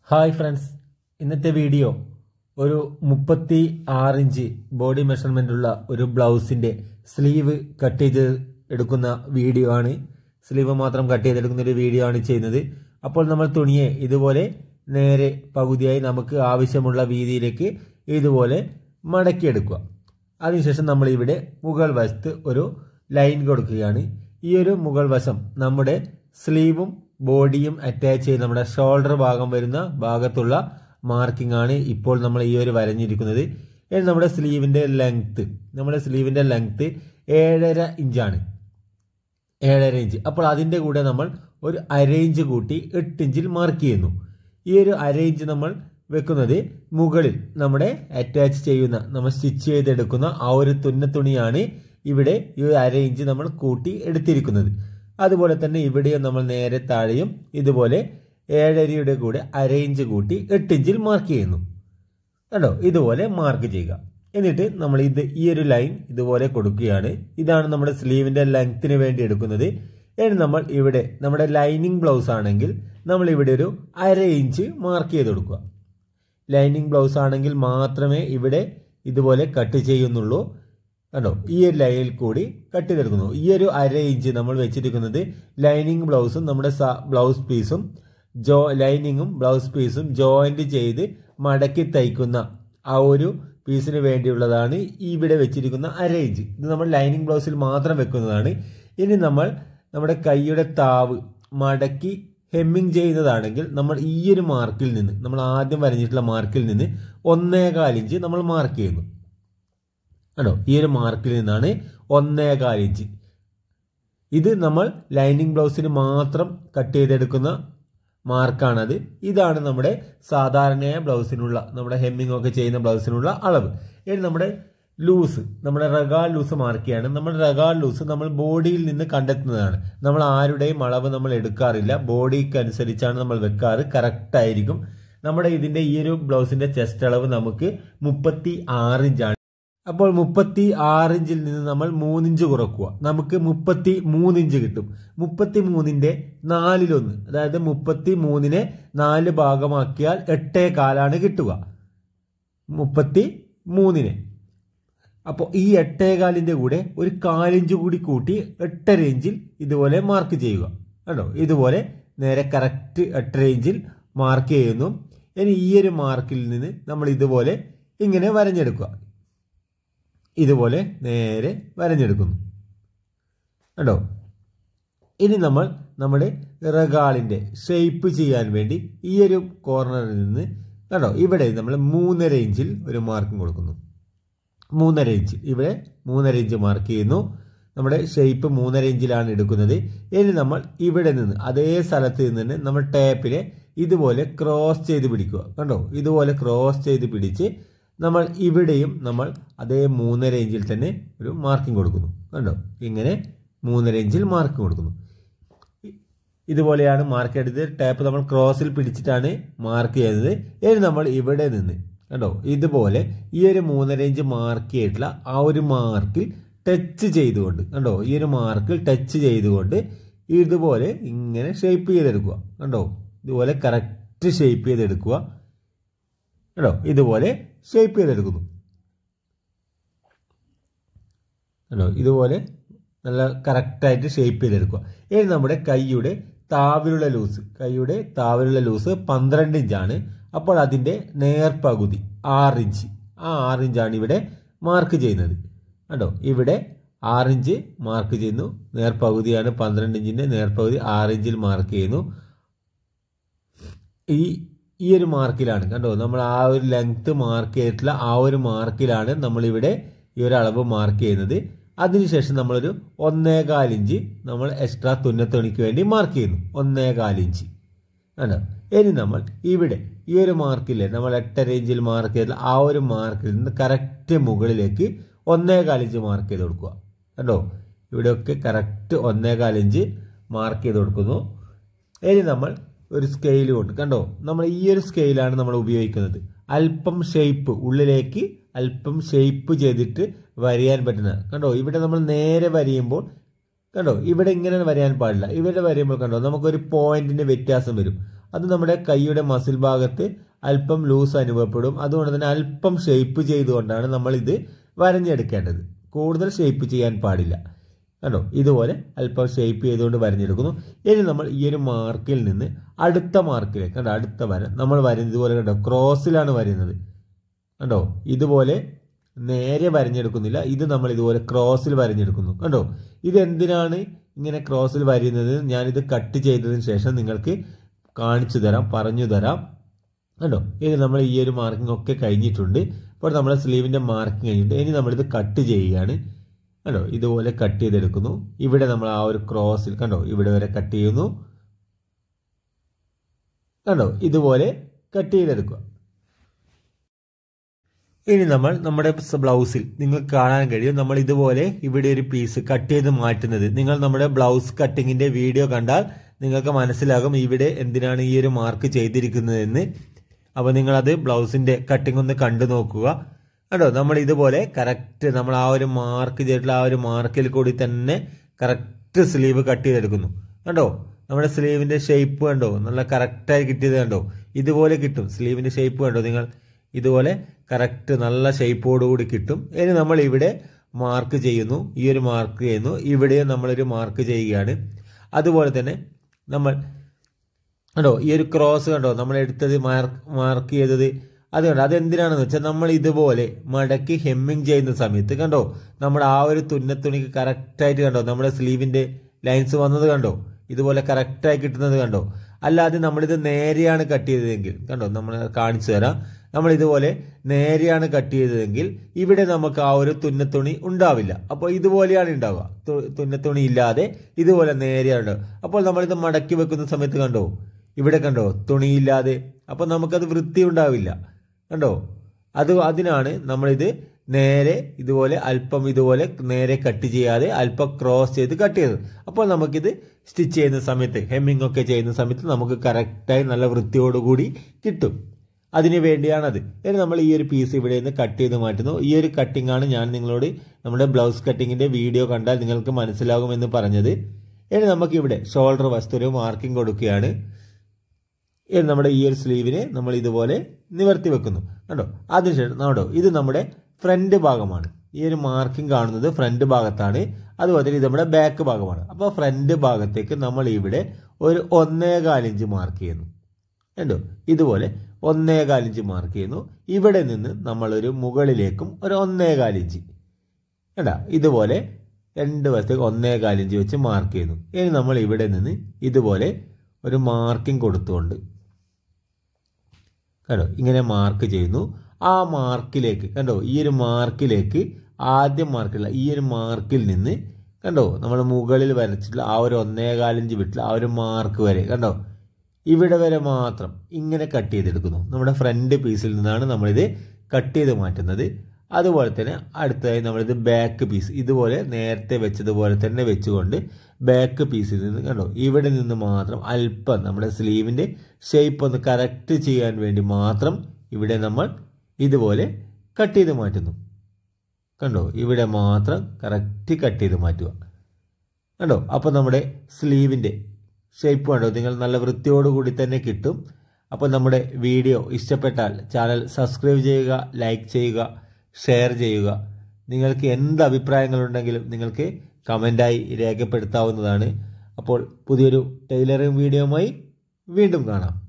hi friends ഇന്നത്തെ video ഒരു മുപ്പത്തി ആറ് ഇഞ്ച് ബോഡി മെഷർമെന്റ് ഉള്ള ഒരു ബ്ലൗസിന്റെ സ്ലീവ് കട്ട് ചെയ്ത് എടുക്കുന്ന വീഡിയോ ആണ് സ്ലീവ് മാത്രം കട്ട് ചെയ്തെടുക്കുന്ന ഒരു വീഡിയോ ആണ് ചെയ്യുന്നത് അപ്പോൾ നമ്മൾ തുണിയെ ഇതുപോലെ നേരെ പകുതിയായി നമുക്ക് ആവശ്യമുള്ള വീതിയിലേക്ക് ഇതുപോലെ മടക്കിയെടുക്കുക അതിനുശേഷം നമ്മൾ ഇവിടെ മുകൾ വശത്ത് ഒരു ലൈൻ കൊടുക്കുകയാണ് ഈ ഒരു മുകൾ വശം നമ്മുടെ സ്ലീവും ബോഡിയും അറ്റാച്ച് ചെയ്ത് നമ്മുടെ ഷോൾഡർ ഭാഗം വരുന്ന ഭാഗത്തുള്ള മാർക്കിംഗ് ആണ് ഇപ്പോൾ നമ്മൾ ഈ ഒരു വരഞ്ഞിരിക്കുന്നത് ഇനി നമ്മുടെ സ്ലീവിന്റെ ലെങ്ത് നമ്മുടെ സ്ലീവിന്റെ ലെങ്ത് ഏഴര ഇഞ്ചാണ് ഏഴര ഇഞ്ച് അപ്പോൾ അതിന്റെ കൂടെ നമ്മൾ ഒരു അര ഇഞ്ച് കൂട്ടി എട്ട് ഇഞ്ചിൽ മാർക്ക് ചെയ്യുന്നു ഈ ഒരു അര ഇഞ്ച് നമ്മൾ വെക്കുന്നത് മുകളിൽ നമ്മുടെ അറ്റാച്ച് ചെയ്യുന്ന നമ്മൾ സ്റ്റിച്ച് ചെയ്തെടുക്കുന്ന ആ ഒരു തുന്നത്തുണിയാണ് ഇവിടെ ഈ ഒരു അര ഇഞ്ച് നമ്മൾ കൂട്ടി എടുത്തിരിക്കുന്നത് അതുപോലെ തന്നെ ഇവിടെയും നമ്മൾ നേരെ താഴെയും ഇതുപോലെ ഏഴരയുടെ കൂടെ അര ഇഞ്ച് കൂട്ടി എട്ട് ഇഞ്ചിൽ മാർക്ക് ചെയ്യുന്നു കണ്ടോ ഇതുപോലെ മാർക്ക് ചെയ്യുക എന്നിട്ട് നമ്മൾ ഇത് ഈ ഒരു ലൈൻ ഇതുപോലെ കൊടുക്കുകയാണ് ഇതാണ് നമ്മുടെ സ്ലീവിന്റെ ലെങ്ത്തിന് വേണ്ടി എടുക്കുന്നത് ഇനി നമ്മൾ ഇവിടെ നമ്മുടെ ലൈനിങ് ബ്ലൗസ് ആണെങ്കിൽ നമ്മൾ ഇവിടെ ഒരു അര ഇഞ്ച് മാർക്ക് ചെയ്ത് കൊടുക്കുക ലൈനിങ് ബ്ലൗസ് ആണെങ്കിൽ മാത്രമേ ഇവിടെ ഇതുപോലെ കട്ട് ചെയ്യുന്നുള്ളൂ കണ്ടോ ഈ ഒരു ലൈനിൽ കൂടി കട്ട് ചെയ്തെടുക്കുന്നു ഈ ഒരു അര ഇഞ്ച് നമ്മൾ വെച്ചിരിക്കുന്നത് ലൈനിങ് ബ്ലൗസും നമ്മുടെ ബ്ലൗസ് പീസും ജോ ലൈനിങ്ങും ബ്ലൗസ് പീസും ജോയിന്റ് ചെയ്ത് മടക്കി തയ്ക്കുന്ന ആ ഒരു പീസിന് വേണ്ടിയുള്ളതാണ് ഇവിടെ വെച്ചിരിക്കുന്ന അര ഇഞ്ച് ഇത് നമ്മൾ ലൈനിങ് ബ്ലൗസിൽ മാത്രം വെക്കുന്നതാണ് ഇനി നമ്മൾ നമ്മുടെ കൈയുടെ താവ് മടക്കി ഹെമ്മിങ് ചെയ്യുന്നതാണെങ്കിൽ നമ്മൾ ഈ ഒരു മാർക്കിൽ നിന്ന് നമ്മൾ ആദ്യം വരഞ്ഞിട്ടുള്ള മാർക്കിൽ നിന്ന് ഒന്നേകാൽ ഇഞ്ച് നമ്മൾ മാർക്ക് ചെയ്യുന്നു കണ്ടോ ഈ ഒരു മാർക്കിൽ നിന്നാണ് ഒന്നേകാൽ ഇഞ്ച് ഇത് നമ്മൾ ലൈനിങ് ബ്ലൗസിന് മാത്രം കട്ട് ചെയ്തെടുക്കുന്ന മാർക്കാണത് ഇതാണ് നമ്മുടെ സാധാരണയായ ബ്ലൗസിനുള്ള നമ്മുടെ ഹെമ്മിങ് ഒക്കെ ചെയ്യുന്ന ബ്ലൗസിനുള്ള അളവ് ഇനി നമ്മുടെ ലൂസ് നമ്മുടെ റഗാൾ ലൂസ് മാർക്ക് ചെയ്യാണ് നമ്മുടെ റഗാൾ ലൂസ് നമ്മൾ ബോഡിയിൽ നിന്ന് കണ്ടെത്തുന്നതാണ് നമ്മൾ ആരുടെയും അളവ് നമ്മൾ എടുക്കാറില്ല ബോഡിക്ക് അനുസരിച്ചാണ് നമ്മൾ വെക്കാറ് കറക്റ്റ് ആയിരിക്കും നമ്മുടെ ഇതിന്റെ ഈ ഒരു ബ്ലൗസിന്റെ ചെസ്റ്റ് അളവ് നമുക്ക് മുപ്പത്തി ആറ് ഇഞ്ചാണ് അപ്പോൾ മുപ്പത്തി ആറ് ഇഞ്ചിൽ നിന്ന് നമ്മൾ മൂന്നിഞ്ച് കുറക്കുക നമുക്ക് മുപ്പത്തി മൂന്നിഞ്ച് കിട്ടും മുപ്പത്തി മൂന്നിന്റെ നാലിലൊന്ന് അതായത് മുപ്പത്തി മൂന്നിനെ നാല് ഭാഗമാക്കിയാൽ എട്ടേ കാലാണ് കിട്ടുക മുപ്പത്തി മൂന്നിനെ അപ്പോൾ ഈ എട്ടേകാലിന്റെ കൂടെ ഒരു കാലിഞ്ച് കൂടി കൂട്ടി എട്ടര ഇഞ്ചിൽ ഇതുപോലെ മാർക്ക് ചെയ്യുക കേട്ടോ ഇതുപോലെ നേരെ കറക്റ്റ് എട്ടര ഇഞ്ചിൽ മാർക്ക് ചെയ്യുന്നു ഇനി ഈ ഒരു മാർക്കിൽ നിന്ന് നമ്മൾ ഇതുപോലെ ഇങ്ങനെ വരഞ്ഞെടുക്കുക ഇതുപോലെ നേരെ വരഞ്ഞെടുക്കുന്നു കേട്ടോ ഇനി നമ്മൾ നമ്മുടെ റഗാളിന്റെ ഷേപ്പ് ചെയ്യാൻ വേണ്ടി ഈ ഒരു കോർണറിൽ നിന്ന് കണ്ടോ ഇവിടെ നമ്മൾ മൂന്നര ഇഞ്ചിൽ ഒരു മാർക്കും കൊടുക്കുന്നു മൂന്നര ഇഞ്ച് ഇവിടെ മൂന്നര ഇഞ്ച് മാർക്ക് ചെയ്യുന്നു നമ്മുടെ ഷേപ്പ് മൂന്നര ഇഞ്ചിലാണ് എടുക്കുന്നത് ഇനി നമ്മൾ ഇവിടെ നിന്ന് അതേ സ്ഥലത്ത് നിന്ന് നമ്മൾ ടേപ്പിലെ ഇതുപോലെ ക്രോസ് ചെയ്ത് പിടിക്കുക കണ്ടോ ഇതുപോലെ ക്രോസ് ചെയ്ത് പിടിച്ച് നമ്മൾ ഇവിടെയും നമ്മൾ അതേ മൂന്നര ഇഞ്ചിൽ തന്നെ ഒരു മാർക്കിംഗ് കൊടുക്കുന്നു കണ്ടോ ഇങ്ങനെ മൂന്നര ഇഞ്ചിൽ മാർക്ക് കൊടുക്കുന്നു ഇതുപോലെയാണ് മാർക്ക് എടുത്ത് ടാപ്പ് നമ്മൾ ക്രോസിൽ പിടിച്ചിട്ടാണ് മാർക്ക് ചെയ്യുന്നത് ഇനി നമ്മൾ ഇവിടെ നിന്ന് കണ്ടോ ഇതുപോലെ ഈ ഒരു മൂന്നര ഇഞ്ച് മാർക്ക് ചെയ്തിട്ടുള്ള ആ ഒരു മാർക്കിൽ ടച്ച് ചെയ്തുകൊണ്ട് കണ്ടോ ഈ ഒരു മാർക്കിൽ ടച്ച് ചെയ്തുകൊണ്ട് ഇതുപോലെ ഇങ്ങനെ ഷേപ്പ് ചെയ്തെടുക്കുക കണ്ടോ ഇതുപോലെ കറക്റ്റ് ഷേപ്പ് ചെയ്തെടുക്കുക കേട്ടോ ഇതുപോലെ ഷേപ്പ് ചെയ്തെടുക്കുന്നു കേട്ടോ ഇതുപോലെ നല്ല കറക്റ്റായിട്ട് ഷേപ്പ് ചെയ്തെടുക്കുക ഇനി നമ്മുടെ കൈയുടെ താവിലുള്ള ലൂസ് കൈയുടെ താവിലുള്ള ലൂസ് പന്ത്രണ്ട് ഇഞ്ചാണ് അപ്പോൾ അതിൻ്റെ നേർപകുതി ആറ് ഇഞ്ച് ആ ആറ് ഇഞ്ചാണ് ഇവിടെ മാർക്ക് ചെയ്യുന്നത് കേട്ടോ ഇവിടെ ആറ് ഇഞ്ച് മാർക്ക് ചെയ്യുന്നു നേർപകുതിയാണ് പന്ത്രണ്ട് ഇഞ്ചിൻ്റെ നേർപകുതി ആറ് ഇഞ്ചിൽ മാർക്ക് ചെയ്യുന്നു ഈ ഈ ഒരു മാർക്കിലാണ് കണ്ടോ നമ്മൾ ആ ഒരു ലെങ്ത് മാർക്ക് ചെയ്തിട്ടുള്ള ആ ഒരു മാർക്കിലാണ് നമ്മളിവിടെ ഈ ഒരു അളവ് മാർക്ക് ചെയ്യുന്നത് അതിനുശേഷം നമ്മളൊരു ഒന്നേകാൽ ഇഞ്ച് നമ്മൾ എക്സ്ട്രാ തുന്നത്തുണിക്ക് വേണ്ടി മാർക്ക് ചെയ്യുന്നു ഒന്നേകാൽ ഇഞ്ച് കണ്ടോ ഇനി നമ്മൾ ഇവിടെ ഈ ഒരു മാർക്കില്ലേ നമ്മൾ എട്ടര ഇഞ്ചിൽ മാർക്ക് ചെയ്ത ആ ഒരു മാർക്കിൽ നിന്ന് കറക്റ്റ് മുകളിലേക്ക് ഒന്നേകാൽ ഇഞ്ച് മാർക്ക് ചെയ്ത് കൊടുക്കുക കണ്ടോ ഇവിടെയൊക്കെ കറക്റ്റ് ഒന്നേകാൽ ഇഞ്ച് മാർക്ക് ചെയ്ത് കൊടുക്കുന്നു ഇനി നമ്മൾ ഒരു സ്കെയിൽ കൊണ്ട് കണ്ടോ നമ്മൾ ഈ ഒരു സ്കെയിലാണ് നമ്മൾ ഉപയോഗിക്കുന്നത് അല്പം ഷേപ്പ് ഉള്ളിലേക്ക് അല്പം ഷേപ്പ് ചെയ്തിട്ട് വരയാൻ പറ്റുന്ന കണ്ടോ ഇവിടെ നമ്മൾ നേരെ വരയുമ്പോൾ കണ്ടോ ഇവിടെ ഇങ്ങനെ വരയാൻ പാടില്ല ഇവിടെ വരയുമ്പോൾ കണ്ടോ നമുക്കൊരു പോയിന്റിന്റെ വ്യത്യാസം വരും അത് നമ്മുടെ കൈയുടെ മസിൽ ഭാഗത്ത് അല്പം ലൂസ് അനുഭവപ്പെടും അതുകൊണ്ട് തന്നെ അല്പം ഷേപ്പ് ചെയ്തുകൊണ്ടാണ് നമ്മൾ ഇത് വരഞ്ഞെടുക്കേണ്ടത് കൂടുതൽ ഷേപ്പ് ചെയ്യാൻ പാടില്ല കണ്ടോ ഇതുപോലെ അല്പം ഷേപ്പ് ചെയ്തുകൊണ്ട് വരഞ്ഞെടുക്കുന്നു ഇനി നമ്മൾ ഈ ഒരു മാർക്കിൽ നിന്ന് അടുത്ത മാർക്കിലേക്ക് കണ്ടോ അടുത്ത വര നമ്മൾ വരുന്നത് ഇതുപോലെ കണ്ടോ ക്രോസിലാണ് വരുന്നത് കണ്ടോ ഇതുപോലെ നേരെ വരഞ്ഞെടുക്കുന്നില്ല ഇത് നമ്മൾ ഇതുപോലെ ക്രോസിൽ വരഞ്ഞെടുക്കുന്നു കണ്ടോ ഇത് എന്തിനാണ് ഇങ്ങനെ ക്രോസിൽ വരുന്നത് ഞാനിത് കട്ട് ചെയ്തതിന് ശേഷം നിങ്ങൾക്ക് കാണിച്ചു തരാം പറഞ്ഞു തരാം കണ്ടോ ഇനി നമ്മൾ ഈ ഒരു മാർക്കിംഗ് ഒക്കെ കഴിഞ്ഞിട്ടുണ്ട് അപ്പോൾ നമ്മുടെ സ്ലീവിന്റെ മാർക്കിംഗ് കഴിഞ്ഞിട്ട് ഇനി നമ്മളിത് കട്ട് ചെയ്യുകയാണ് കണ്ടോ ഇതുപോലെ കട്ട് ചെയ്തെടുക്കുന്നു ഇവിടെ നമ്മൾ ആ ഒരു ക്രോസിൽ കണ്ടോ ഇവിടെ വരെ കട്ട് ചെയ്യുന്നു കണ്ടോ ഇതുപോലെ കട്ട് ചെയ്തെടുക്കുക ഇനി നമ്മൾ നമ്മുടെ ബ്ലൗസിൽ നിങ്ങൾക്ക് കാണാൻ കഴിയും നമ്മൾ ഇതുപോലെ ഇവിടെ ഒരു പീസ് കട്ട് ചെയ്ത് മാറ്റുന്നത് നിങ്ങൾ നമ്മുടെ ബ്ലൗസ് കട്ടിങ്ങിന്റെ വീഡിയോ കണ്ടാൽ നിങ്ങൾക്ക് മനസ്സിലാകും ഇവിടെ എന്തിനാണ് ഈ ഒരു മാർക്ക് ചെയ്തിരിക്കുന്നതെന്ന് അപ്പോൾ നിങ്ങളത് ബ്ലൗസിന്റെ കട്ടിംഗ് ഒന്ന് കണ്ടു നോക്കുക കണ്ടോ നമ്മൾ ഇതുപോലെ കറക്റ്റ് നമ്മൾ ആ ഒരു മാർക്ക് ചെയ്തിട്ടുള്ള ആ ഒരു മാർക്കിൽ കൂടി തന്നെ കറക്റ്റ് സ്ലീവ് കട്ട് ചെയ്തെടുക്കുന്നു കണ്ടോ നമ്മുടെ സ്ലീവിന്റെ ഷേപ്പ് കണ്ടോ നല്ല കറക്റ്റായി കിട്ടിയത് കണ്ടോ ഇതുപോലെ കിട്ടും സ്ലീവിന്റെ ഷേപ്പ് കണ്ടോ നിങ്ങൾ ഇതുപോലെ കറക്റ്റ് നല്ല ഷേപ്പോടുകൂടി കിട്ടും ഇനി നമ്മൾ ഇവിടെ മാർക്ക് ചെയ്യുന്നു ഈ ഒരു മാർക്ക് ചെയ്യുന്നു ഇവിടെ നമ്മളൊരു മാർക്ക് ചെയ്യുകയാണ് അതുപോലെ തന്നെ നമ്മൾ കണ്ടോ ഈ ഒരു ക്രോസ് കണ്ടോ നമ്മൾ എടുത്തത് മാർക്ക് മാർക്ക് ചെയ്തത് അത് കണ്ടോ അതെന്തിനാണെന്ന് വെച്ചാൽ നമ്മൾ ഇതുപോലെ മടക്കി ഹെമ്മിങ് ചെയ്യുന്ന സമയത്ത് കണ്ടോ നമ്മുടെ ആ ഒരു തുന്നത്തുണിക്ക് കറക്റ്റായിട്ട് കണ്ടോ നമ്മുടെ സ്ലീവിന്റെ ലൈൻസ് വന്നത് കണ്ടോ ഇതുപോലെ കറക്റ്റായി കിട്ടുന്നത് കണ്ടോ അല്ലാതെ നമ്മളിത് നേരെയാണ് കട്ട് ചെയ്തതെങ്കിൽ കണ്ടോ നമ്മൾ കാണിച്ചു തരാം നമ്മൾ ഇതുപോലെ നേരെയാണ് കട്ട് ചെയ്തതെങ്കിൽ ഇവിടെ നമുക്ക് ആ ഒരു തുന്നത്തുണി ഉണ്ടാവില്ല അപ്പോൾ ഇതുപോലെയാണ് ഉണ്ടാവുക തുന്നത്തുണി ഇല്ലാതെ ഇതുപോലെ നേരെയാണ് ഉണ്ടാവുക അപ്പോൾ നമ്മളിത് മടക്കി വെക്കുന്ന സമയത്ത് കണ്ടോ ഇവിടെ കണ്ടോ തുണിയില്ലാതെ അപ്പോൾ നമുക്കത് വൃത്തി ഉണ്ടാവില്ല കണ്ടോ അത് അതിനാണ് നമ്മളിത് നേരെ ഇതുപോലെ അല്പം ഇതുപോലെ നേരെ കട്ട് ചെയ്യാതെ അല്പം ക്രോസ് ചെയ്ത് കട്ട് ചെയ്തത് അപ്പോൾ നമുക്കിത് സ്റ്റിച്ച് ചെയ്യുന്ന സമയത്ത് ഹെമ്മിങ് ഒക്കെ ചെയ്യുന്ന സമയത്ത് നമുക്ക് കറക്റ്റായി നല്ല വൃത്തിയോടുകൂടി കിട്ടും അതിനു വേണ്ടിയാണത് ഇനി നമ്മൾ ഈ ഒരു പീസ് ഇവിടെ നിന്ന് കട്ട് ചെയ്ത് മാറ്റുന്നു ഈ ഒരു കട്ടിംഗ് ആണ് ഞാൻ നിങ്ങളോട് നമ്മുടെ ബ്ലൗസ് കട്ടിങ്ങിന്റെ വീഡിയോ കണ്ടാൽ നിങ്ങൾക്ക് മനസ്സിലാകുമെന്ന് പറഞ്ഞത് ഇനി നമുക്ക് ഇവിടെ ഷോൾഡർ വസ്തു ഒരു മാർക്കിംഗ് കൊടുക്കുകയാണ് ഇനി നമ്മുടെ ഈ ഒരു സ്ലീവിനെ നമ്മൾ ഇതുപോലെ നിവർത്തി വെക്കുന്നു കണ്ടോ അതിനുശേഷം കണ്ടോ ഇത് നമ്മുടെ ഫ്രണ്ട് ഭാഗമാണ് ഈ ഒരു മാർക്കിംഗ് കാണുന്നത് ഫ്രണ്ട് ഭാഗത്താണ് അതുപോലെ തന്നെ ഇത് നമ്മുടെ ബാക്ക് ഭാഗമാണ് അപ്പോൾ ഫ്രണ്ട് ഭാഗത്തേക്ക് നമ്മൾ ഇവിടെ ഒരു ഒന്നേകാൽ ഇഞ്ച് മാർക്ക് ചെയ്യുന്നു കണ്ടോ ഇതുപോലെ ഒന്നേകാൽ ഇഞ്ച് മാർക്ക് ചെയ്യുന്നു ഇവിടെ നിന്ന് നമ്മളൊരു മുകളിലേക്കും ഒരു ഒന്നേകാൽ ഇഞ്ച് കണ്ടാ ഇതുപോലെ രണ്ട് വശത്തേക്ക് ഒന്നേകാൽ ഇഞ്ച് വെച്ച് മാർക്ക് ചെയ്യുന്നു ഇനി നമ്മൾ ഇവിടെ നിന്ന് ഇതുപോലെ ഒരു മാർക്കിംഗ് കൊടുത്തുകൊണ്ട് കണ്ടോ ഇങ്ങനെ മാർക്ക് ചെയ്യുന്നു ആ മാർക്കിലേക്ക് കണ്ടോ ഈ ഒരു മാർക്കിലേക്ക് ആദ്യം മാർക്കില്ല ഈ ഒരു മാർക്കിൽ നിന്ന് കണ്ടോ നമ്മൾ മുകളിൽ വരച്ചിട്ടുള്ള ആ ഒരു ഒന്നേകാലിഞ്ച് വിട്ടില്ല ആ ഒരു മാർക്ക് വരെ കണ്ടോ ഇവിടെ വരെ മാത്രം ഇങ്ങനെ കട്ട് ചെയ്തെടുക്കുന്നു നമ്മുടെ ഫ്രണ്ട് പീസിൽ നിന്നാണ് നമ്മളിത് കട്ട് ചെയ്ത് മാറ്റുന്നത് അതുപോലെ തന്നെ അടുത്തതായി നമ്മളിത് ബാക്ക് പീസ് ഇതുപോലെ നേരത്തെ വെച്ചതുപോലെ തന്നെ വെച്ചുകൊണ്ട് ബാക്ക് പീസിൽ നിന്ന് കണ്ടോ ഇവിടെ നിന്ന് മാത്രം അല്പം നമ്മുടെ സ്ലീവിൻ്റെ ഷേപ്പ് ഒന്ന് കറക്റ്റ് ചെയ്യാൻ വേണ്ടി മാത്രം ഇവിടെ നമ്മൾ ഇതുപോലെ കട്ട് ചെയ്ത് മാറ്റുന്നു കണ്ടോ ഇവിടെ മാത്രം കറക്റ്റ് കട്ട് ചെയ്ത് മാറ്റുക കണ്ടോ അപ്പോൾ നമ്മുടെ സ്ലീവിൻ്റെ ഷേപ്പ് കണ്ടോ നിങ്ങൾ നല്ല വൃത്തിയോടുകൂടി തന്നെ കിട്ടും അപ്പോൾ നമ്മുടെ വീഡിയോ ഇഷ്ടപ്പെട്ടാൽ ചാനൽ സബ്സ്ക്രൈബ് ചെയ്യുക ലൈക്ക് ചെയ്യുക ഷെയർ ചെയ്യുക നിങ്ങൾക്ക് എന്ത് അഭിപ്രായങ്ങളുണ്ടെങ്കിലും നിങ്ങൾക്ക് കമൻ്റായി രേഖപ്പെടുത്താവുന്നതാണ് അപ്പോൾ പുതിയൊരു ടൈലറിംഗ് വീഡിയോയുമായി വീണ്ടും കാണാം